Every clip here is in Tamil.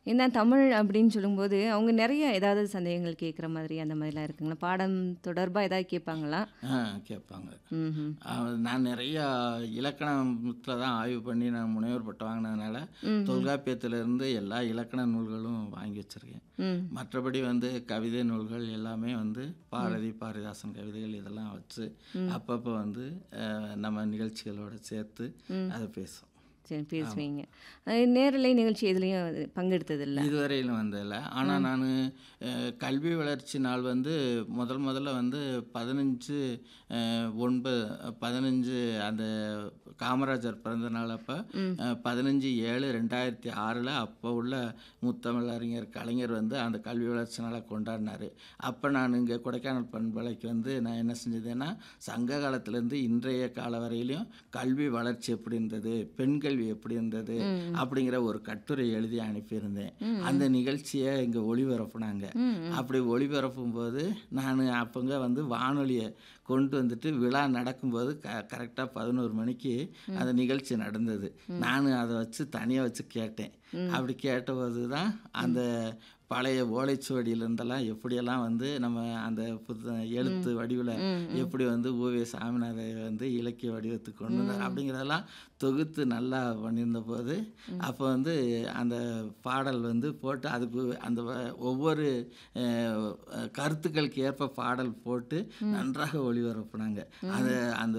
ஏன்னா தமிழ் அப்படின்னு சொல்லும்போது, அவங்க நெறைய ஏதாவது சந்தேகங்கள் கேட்குற மாதிரி அந்த மாதிரிலாம் இருக்குங்களா? பாடம் தொடர்பா ஏதாவது கேட்பாங்களா? ஆ கேட்பாங்க. ம்ஹ்ம். அ நான் நெறையா இலக்கணத்துல தான் ஆய்வு பண்ணி நான் முனைவர் பட்டம் வாங்கினதுனால, ம்ஹ்ம். தொல்காப்பியத்திலிருந்து எல்லா இலக்கண நூல்களும் வாங்கி வச்சிருக்கேன். ம். மற்றபடி வந்து கவிதை நூல்கள் எல்லாமே வந்து பாரதி, பாரதிதாசன் கவிதைகள் இதெல்லாம் வச்சு ம். அப்பப்போ வந்து அ நம்ம நிகழ்ச்சிகளோட சேர்த்து ம். அத பேசுவோம். சரி ஆமா. பேசுவீங்க. அ நேரலை நிகழ்ச்சி எதுலயும் பங்கெடுத்ததில்ல? இதுவரையிலும் வந்ததில்ல. ஆனா ம். நானு அ கல்வி வளர்ச்சி நாள் வந்து முதல் முதல்ல வந்து 15 அ 9 15 அந்த காமராஜர் பிறந்த நாள் அப்ப ம். அ 15/7/2006ல அப்போ உள்ள முத்தமிழறிஞர் கலைஞர் வந்து அந்த கல்வி வளர்ச்சி நாள கொண்டாடினாரு. அப்ப நான் இங்க கொடைக்கானல் பண்பலைக்கு வந்து நான் என்ன செஞ்சதுன்னா, சங்க காலத்திலேருந்து இன்றைய கால வரையிலும் கல்வி வளர்ச்சி எப்படி இருந்தது? பெண் கல்வி எப்படி இருந்தது? ம், ம். அப்படிங்கிற ஒரு கட்டுரை எழுதி அனுப்பியிருந்தேன். ம், அந்த ம். நிகழ்ச்சிய இங்க ஒளிபரப்புனாங்க. ம், ம். அப்படி ஒளிபரப்பும்போது, நானு அப்பங்க வந்து வானொலிய கொண்டு வந்துட்டு விழா நடக்கும்போது க கரெக்ட்டா 11 மணிக்கு ம். அந்த நிகழ்ச்சி நடந்தது. ம். நானு அத வச்சு தனியா வச்சு கேட்டேன். ம். அப்படி கேட்டபோது தான் அந்த ம். பழைய ஓலைச்சுவடியிலேருந்தெல்லாம் எப்படியெல்லாம் வந்து நம்ம அந்த புத்த எழுத்து ம். வடிவில ம், ம். எப்படி வந்து உ.வே. சாமிநாதன் வந்து இலக்கிய வடிவத்துக்கு கொண்டு வந்தார் ம். அப்படிங்கிறதெல்லாம் தொகுத்து நல்லா பண்ணியிருந்தபோது, ம். அப்போ வந்து அந்த பாடல் வந்து போட்டு அதுக்கு அந்த வ ஒவ்வொரு அ கருத்துக்களுக்கு ஏற்ப பாடல் போட்டு ம். நன்றாக ஒளிபரப்புனாங்க. அந்த ம். அந்த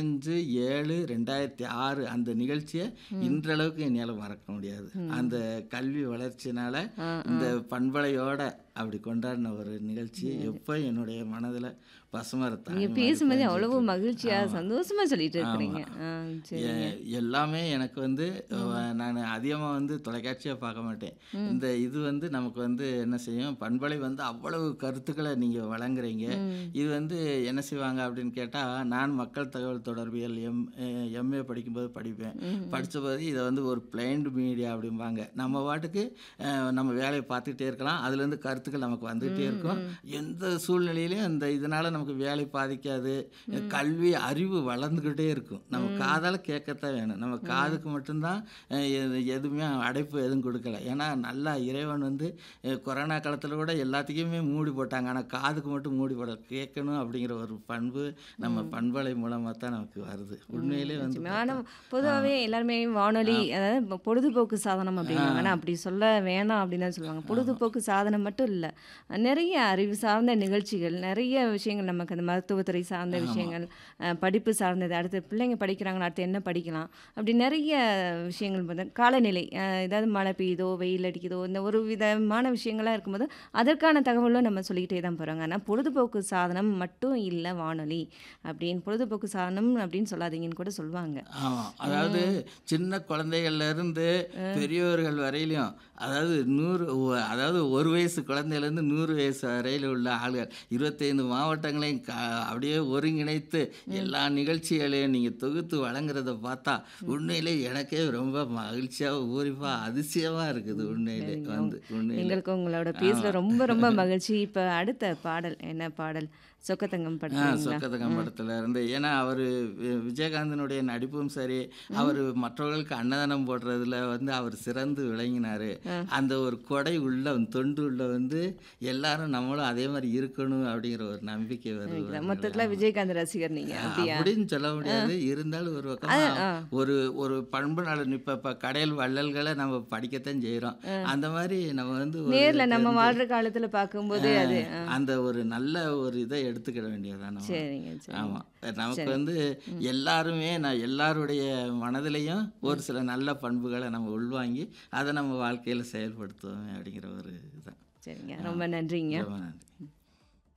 15/7/2006 அந்த நிகழ்ச்சிய ம். இன்றளவுக்கு என்னால மறக்க முடியாது. ம். அந்த கல்வி வளர்ச்சினால ஆ, இந்த ஆ. பண்பலையோட அப்படி கொண்டாடின ஒரு நிகழ்ச்சி சரி. எப்போ என்னுடைய மனதில பசுமர நீங்க தாணி மாரி பேசும்போதே பதிஞ்சிட்டு அவ்வளவு இருக்கு. மகிழ்ச்சியா, ஆமா. சந்தோஷமா சொல்லிட்டு ஆமா. இருக்கிறீங்க. ஆ எ சரிங்க. எல்லாமே எனக்கு வந்து அ ம். நானு அதிகமா வந்து தொலைக்காட்சியா பார்க்க மாட்டேன். ம். இந்த இது வந்து நமக்கு வந்து என்ன செய்யும், பண்பலை வந்து அவ்வளவு கருத்துக்கள நீங்க வழங்குறீங்க. ம். இது வந்து என்ன செய்வாங்க அப்படின்னு கேட்டா, நான் மக்கள் தகவல் தொடர்பியல் எம் அ எம்.ஏ. படிக்கும்போது படிப்பேன். ம், ம். படிச்சபோது இத வந்து ஒரு பிளைண்ட் மீடியா அப்படிம்பாங்க. நம்ம பாட்டுக்கு அ நம்ம வேலைய பார்த்துக்கிட்டே இருக்கலாம். அதுலேருந்து கருத்துக்கள் நமக்கு வந்துகிட்டே ம், இருக்கும். ம். எந்த சூழ்நிலையிலயும் இந்த இதனால நமக்கு வேலை பாதிக்காது. ம். கல்வி அறிவு வளர்ந்துக்கிட்டே இருக்கும். நம்ம ம். காதால கேட்கத்தான் வேணும். நம்ம ம். காதுக்கு மட்டும் தான் அ எது எதுவுமே அடைப்பு எதுவும் கொடுக்கல. ஏன்னா நல்லா இறைவன் வந்து அ கொரோனா காலத்தில கூட எல்லாத்துக்குமே மூடி போட்டாங்க. ஆனா காதுக்கு மட்டும் மூடி போடல. கேட்கணும் அப்படிங்கிற ஒரு பண்பு நம்ம ம். பண்பலை மூலமா தான் நமக்கு வருது. ம். உண்மையிலே வந்து நிச்சயமா. ஆனா பார்த்தா ஆமா. பொதுவாவே எல்லாருமே வானொலி ஆ. அதாவது பொ பொழுதுபோக்கு சாதனம் ஆ. அப்படிம்பாங்க. ஆனா அப்படி சொல்ல வேணாம் அப்படின்னு தான் சொல்லுவாங்க. ஆமா. பொழுதுபோக்கு சாதனம் மட்டும் இல்ல. நெறைய அறிவு சார்ந்த நிகழ்ச்சிகள், நெறைய விஷயங்கள் நமக்கு அந்த மருத்துவத்துறை சார்ந்த ஆமா. விஷயங்கள், அ படிப்பு சார்ந்தது, அடுத்து பிள்ளைங்க படிக்கிறாங்கன்னா அடுத்து என்ன படிக்கலாம்? அப்படி நெறைய விஷயங்கள் வந்து காலநிலை அ ஏதாவது மழை பெய்யுதோ, வெயில் அடிக்குதோ, இந்த ஒரு விதமான விஷயங்கள்லாம் இருக்கும்போது, அதற்கான தகவலும் நம்ம சொல்லிக்கிட்டே தான் போறோங்க. ஆனா பொழுதுபோக்கு சாதனம் மட்டும் இல்ல வானொலி அப்படின்னு பொழுதுபோக்கு சாதனம் அப்படின்னு சொல்லாதீங்கன்னு கூட சொல்லுவாங்க. ஆமா. அதாவது ம். சின்ன குழந்தைகள்ல இருந்து அ. பெரியவர்கள் வரையிலும் அதாவது 100 ஒ அதாவது 1 வயசு குழந்தையிலேருந்து 100 வயசு வரையில உள்ள ஆளுகள் 25 மாவட்டங்களையும் க அப்படியே ஒருங்கிணைத்து ம். எல்லா நிகழ்ச்சிகளையும் நீங்க தொகுத்து வழங்குறத பார்த்தா, ம். உண்மையிலே எனக்கே ரொம்ப மகிழ்ச்சியா, பூரிப்பா, அதிசயமா இருக்குது ம். உண்மையிலே சரிங்க. வந்து உண்மையிலே. எங்களுக்கு உங்களோட ஆமா. பேசல ரொம்ப ரொம்ப மகிழ்ச்சி. இப்ப அடுத்த பாடல் என்ன பாடல்? சொக்கத்தங்கம் ஆ படத்துலங்களா? சொக்கத்தங்கம் ம். படத்துல இருந்து. ஏன்னா அவரு வி விஜயகாந்தனுடைய நடிப்பும் சரி, ம். அவரு மற்றவர்களுக்கு அன்னதானம் போடுறதுல வந்து அவர் சிறந்து விளங்கினாரு. ஆ. அந்த ஒரு கொடை உள்ளம், தொண்டு உள்ளம் வந்து எல்லாரும் நம்மளும் அதே மாரி இருக்கணும் அப்படிங்கிற ஒரு நம்பிக்கை வருது நினைக்கிறேன். பாருங்களேன். மொத்தத்துல ஆமா. விஜயகாந்த் ரசிகர் நீங்க. அ அப்படியா? அப்படின்னு சொல்ல ஆ. முடியாது. இருந்தாலும் ஒரு அது பக்கமா ஆ. ஒரு ஒரு பண்பு நலன் இப்ப இப்ப கடையல் வள்ளல்கள நம்ம படிக்கத்தான் செய்றோம். ஆ. அந்த மாரி நம்ம வந்து ஒரு நேர்ல நம்ம தெரிஞ்சு வாழ்ற காலத்துல ஆ பார்க்கும்போது அது ஆ. அந்த ஒரு நல்ல ஒரு இத எடுத்துக்கிட வேண்டியதுதான் நம்ம. சரிங்க, ஆமா. சரிங்க. நமக்கு சரி. வந்து ம். எல்லாருமே நான் எல்லாருடைய மனதிலயும் ஒரு ம். சில நல்ல பண்புகள நம்ம உள்வாங்கி, அத நம்ம வாழ்க்கையில செயல்படுத்துவோமே அப்படிங்கிற ஒரு இதுதான். சரிங்க. ஆ. ரொம்ப நன்றிங்க. ரொம்ப நன்றி. ம்.